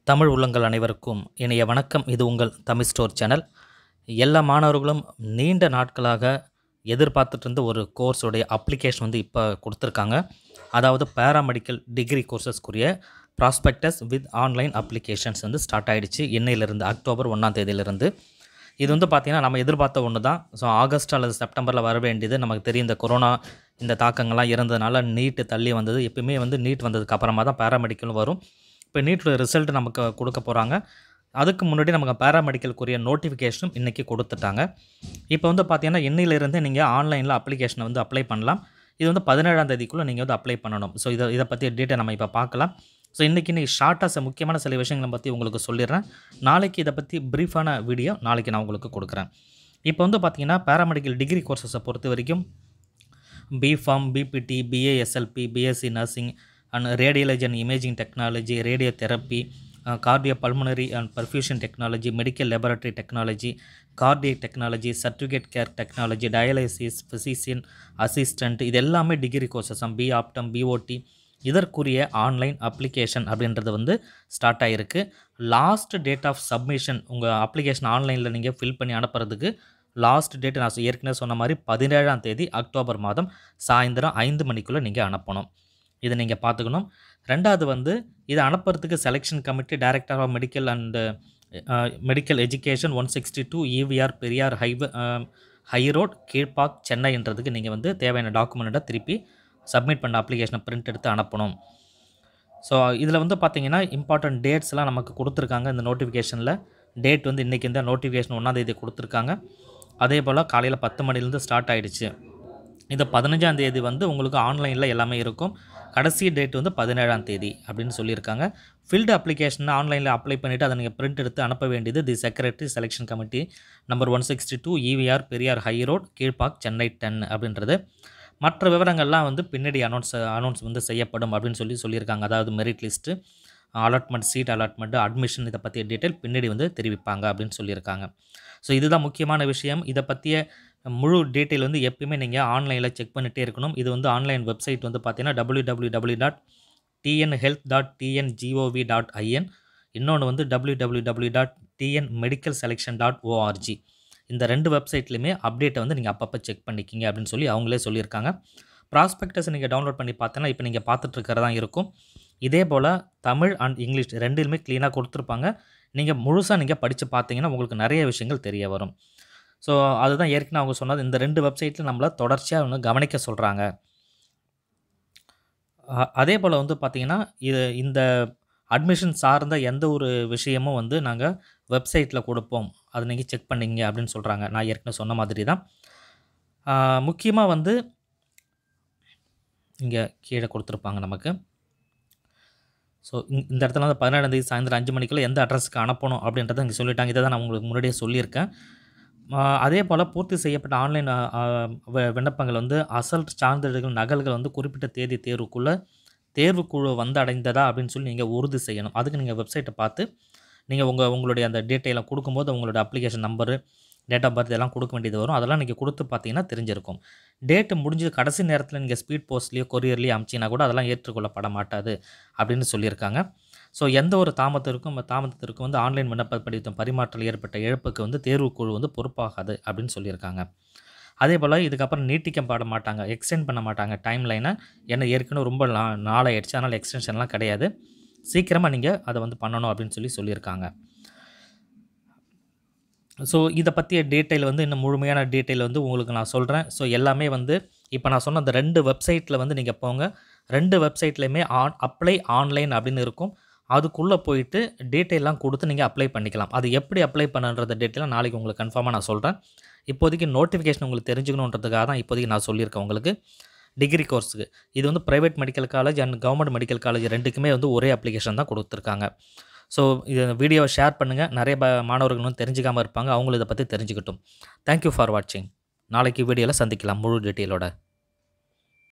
தமிழ் உள்ளங்கள் அனைவருக்கும் இனிய வணக்கம் இது உங்கள் தமிழ் ஸ்டோர் சேனல் எல்லா மாணவர்களும் நீண்ட நாட்களாக எதிர்பார்த்துட்டு இருந்த ஒரு கோர்ஸோடைய அப்ளிகேஷன் வந்து இப்போ கொடுத்துருக்காங்க அதாவது பேராமெடிக்கல் டிகிரி கோர்சஸ்க்குரிய ப்ராஸ்பெக்டஸ் வித் ஆன்லைன் அப்ளிகேஷன்ஸ் வந்து ஸ்டார்ட் ஆகிடுச்சு இன்னையிலிருந்து அக்டோபர் ஒன்றாம் தேதியிலிருந்து இது வந்து பார்த்திங்கன்னா நம்ம எதிர்பார்த்த ஒன்று தான் ஸோ ஆகஸ்ட் அல்லது செப்டம்பரில் வர வேண்டியது நமக்கு தெரியும் இந்த கொரோனா இந்த தாக்கங்கள்லாம் இருந்ததுனால நீட்டு தள்ளி வந்தது எப்பயுமே வந்து நீட் வந்ததுக்கு அப்புறமா தான் பேராமெடிக்கலும் வரும் இப்போ நீட்டோட ரிசல்ட் நமக்கு கொடுக்க போகிறாங்க அதுக்கு முன்னாடி நமக்கு பேராமெடிக்கலுக்குரிய நோட்டிஃபிகேஷனும் இன்றைக்கி கொடுத்துட்டாங்க இப்போ வந்து பார்த்தீங்கன்னா இன்னையிலேருந்து நீங்கள் ஆன்லைனில் அப்ளிகேஷனை வந்து அப்ளை பண்ணலாம் இது வந்து பதினேழாம் தேதிக்குள்ளே நீங்கள் வந்து அப்ளை பண்ணணும் ஸோ இதை இதை பற்றி டீட்டெயில் நம்ம இப்போ பார்க்கலாம் ஸோ இன்றைக்கி நீ ஷார்ட்டாக முக்கியமான சில விஷயங்களை பற்றி உங்களுக்கு சொல்லிடுறேன் நாளைக்கு இதை பற்றி ப்ரீஃபான வீடியோ நாளைக்கு நான் உங்களுக்கு கொடுக்குறேன் இப்போ வந்து பார்த்தீங்கன்னா பேராமெடிக்கல் டிகிரி கோர்சஸை பொறுத்த வரைக்கும் B Pharm BPT BASLP BSc nursing and radiology and imaging technology radio therapy cardio pulmonary and perfusion technology medical laboratory technology cardiac technology certificate care technology dialysis physician assistant இது எல்லாமே degree courses B optom BOT இதற்குரிய online application அப்படின்றது வந்து start ஆகிருக்கு last date of submission உங்கள் application ஆன்லைனில் நீங்கள் fill பண்ணி அனுப்புறதுக்கு லாஸ்ட் டேட் நான் ஏற்கனவே சொன்ன மாதிரி பதினேழாம் தேதி அக்டோபர் மாதம் சாயந்தரம் ஐந்து மணிக்குள்ளே நீங்கள் அனுப்பணும் இதை நீங்கள் பார்த்துக்கணும் ரெண்டாவது வந்து இதை அனுப்புறதுக்கு selection committee director of medical and medical education one sixty two EVR Periyar highway high road Kilpauk சென்னைன்றதுக்கு நீங்கள் வந்து தேவையான டாக்குமெண்ட்டை திருப்பி சப்மிட் பண்ண அப்ளிகேஷனை பிரிண்ட் எடுத்து அனுப்பணும் ஸோ இதில் வந்து பார்த்தீங்கன்னா இம்பார்ட்டன்ட் டேட்ஸ்லாம் நமக்கு கொடுத்துருக்காங்க இந்த நோட்டிஃபிகேஷனில் டேட் வந்து இன்றைக்கி இந்த நோட்டிஃபிகேஷன் ஒன்றாந்தேதி கொடுத்துருக்காங்க அதே போல் காலையில் பத்து மணிலேருந்து ஸ்டார்ட் ஆகிடுச்சு இது பதினஞ்சாம் தேதி வந்து உங்களுக்கு ஆன்லைனில் எல்லாமே இருக்கும் கடைசி டேட் வந்து பதினேழாம் தேதி அப்படின்னு சொல்லியிருக்காங்க ஃபில்டு அப்ளிகேஷன் ஆன்லைனில் அப்ளை பண்ணிவிட்டு அதை நீங்கள் பிரிண்ட் எடுத்து அனுப்ப வேண்டியது the secretary selection committee number one sixty two EVR Periyar high road Kilpauk Chennai ten அப்படின்றது மற்ற விவரங்கள்லாம் வந்து பின்னாடி அனௌன்ஸ் அனௌன்ஸ் வந்து செய்யப்படும் அப்படின்னு சொல்லி சொல்லியிருக்காங்க அதாவது merit list allotment seat allotment admission இதை பற்றிய டீட்டெயில் பின்னாடி வந்து தெரிவிப்பாங்க அப்படின்னு சொல்லியிருக்காங்க ஸோ இதுதான் முக்கியமான விஷயம் இதை பற்றிய முழு டீட்டெயில் வந்து எப்பயுமே நீங்கள் ஆன்லைனில் செக் பண்ணிகிட்டே இருக்கணும் இது வந்து ஆன்லைன் வெப்சைட் வந்து பார்த்தீங்கன்னா W W W dot TN health dot TN GOV dot IN இன்னொன்று வந்து W W W dot TN medical selection dot ORG இந்த ரெண்டு வெப்சைட்லையுமே அப்டேட்டை வந்து நீங்கள் அப்பப்போ செக் பண்ணிக்கிங்க அப்படின்னு சொல்லி அவங்களே சொல்லியிருக்காங்க ப்ராஸ்பெக்டஸ் நீங்கள் டவுன்லோட் பண்ணி பார்த்தோன்னா இப்போ நீங்கள் பார்த்துட்ருக்கிறதா இருக்கும் இதே போல் தமிழ் அண்ட் இங்கிலீஷ் ரெண்டிலுமே க்ளீனாக கொடுத்துருப்பாங்க நீங்கள் முழுசாக நீங்கள் படித்து பார்த்தீங்கன்னா உங்களுக்கு நிறைய விஷயங்கள் தெரிய வரும் ஸோ அதுதான் ஏற்கனவே அவங்க சொன்னது இந்த ரெண்டு வெப்சைட்டில் நம்மளை தொடர்ச்சியாக ஒன்று கவனிக்க சொல்கிறாங்க அதே போல் வந்து பார்த்திங்கன்னா இது இந்த அட்மிஷன் சார்ந்த எந்த ஒரு விஷயமும் வந்து நாங்கள் வெப்சைட்டில் கொடுப்போம் அதை நீங்கள் செக் பண்ணிங்க அப்படின்னு சொல்கிறாங்க நான் ஏற்கனவே சொன்ன மாதிரி தான் முக்கியமாக வந்து இங்கே கீழே கொடுத்துருப்பாங்க நமக்கு ஸோ இந்த இடத்துல வந்து பதினேழாந்தேதி சாயந்தரம் அஞ்சு மணிக்குள்ளே எந்த அட்ரஸுக்கு அனுப்பணும் அப்படின்றத இங்கே சொல்லிட்டாங்க இதை தான் நான் உங்களுக்கு முன்னாடியே சொல்லியிருக்கேன் அதே போல் பூர்த்தி செய்யப்பட்ட ஆன்லைன் விண்ணப்பங்கள் வந்து அசல் சான்றிதழ்கள் நகல்கள் வந்து குறிப்பிட்ட தேதி தேர்வுக்குள்ளே தேர்வுக்குழு வந்து அடைந்ததா அப்படின்னு சொல்லி நீங்கள் உறுதி செய்யணும் அதுக்கு நீங்கள் வெப்சைட்டை பார்த்து நீங்கள் உங்கள் உங்களுடைய அந்த டீட்டெயிலை கொடுக்கும்போது உங்களோட application number date of birth எல்லாம் கொடுக்க வேண்டியது வரும் அதெல்லாம் நீங்கள் கொடுத்து பார்த்தீங்கன்னா தெரிஞ்சிருக்கும் டேட்டு முடிஞ்சு கடைசி நேரத்தில் நீங்கள் ஸ்பீட் போஸ்ட்லேயோ கொரியர்லேயோ அமிச்சிங்கன்னா கூட அதெல்லாம் ஏற்றுக்கொள்ளப்பட மாட்டாது அப்படின்னு சொல்லியிருக்காங்க ஸோ எந்த ஒரு தாமதத்திற்கும் தாமதத்திற்கும் வந்து ஆன்லைன் விண்ணப்ப படித்த பரிமாற்றல் ஏற்பட்ட இழப்புக்கு வந்து தேர்வுக்குழு வந்து பொறுப்பாகாது அப்படின்னு சொல்லியிருக்காங்க அதே போல் இதுக்கப்புறம் நீட்டிக்க பாட மாட்டாங்க எக்ஸ்டெண்ட் பண்ண மாட்டாங்க டைம் லைனை ஏன்னா ஏற்கனவே ரொம்ப நா நாளாயிடுச்சு அதனால் எக்ஸ்டென்ஷன்லாம் கிடையாது சீக்கிரமாக நீங்கள் அதை வந்து பண்ணணும் அப்படின்னு சொல்லி சொல்லியிருக்காங்க ஸோ இதை பற்றிய டீட்டெயில் வந்து இன்னும் முழுமையான டீட்டெயில் வந்து உங்களுக்கு நான் சொல்கிறேன் ஸோ எல்லாமே வந்து இப்போ நான் சொன்ன அந்த ரெண்டு வெப்சைட்டில் வந்து நீங்கள் போங்க ரெண்டு வெப்சைட்லேயுமே ஆன் அப்ளை ஆன்லைன் அப்படின்னு இருக்கும் அதுக்குள்ளே போயிட்டு டீட்டெயிலாம் கொடுத்து நீங்கள் அப்ளை பண்ணிக்கலாம் அது எப்படி அப்ளை பண்ணுறத டீட்டெயிலாக நாளைக்கு உங்களுக்கு கன்ஃபார்மாக நான் சொல்கிறேன் இப்போதைக்கு நோட்டிஃபிகேஷன் உங்களுக்கு தெரிஞ்சுக்கணுன்றதுக்காக தான் இப்போதைக்கு நான் சொல்லியிருக்கேன் உங்களுக்கு டிகிரி கோர்ஸுக்கு இது வந்து private medical college and government medical college ரெண்டுக்குமே வந்து ஒரே அப்ளிகேஷன் தான் கொடுத்துருக்காங்க ஸோ இது வீடியோவை ஷேர் பண்ணுங்கள் நிறைய மாணவர்கள் வந்து தெரிஞ்சுக்காமல் இருப்பாங்க அவங்களும் இதை பற்றி தெரிஞ்சுக்கிட்டும் தேங்க்யூ ஃபார் வாட்சிங் நாளைக்கு வீடியோவில் சந்திக்கலாம் முழு டீட்டெயிலோட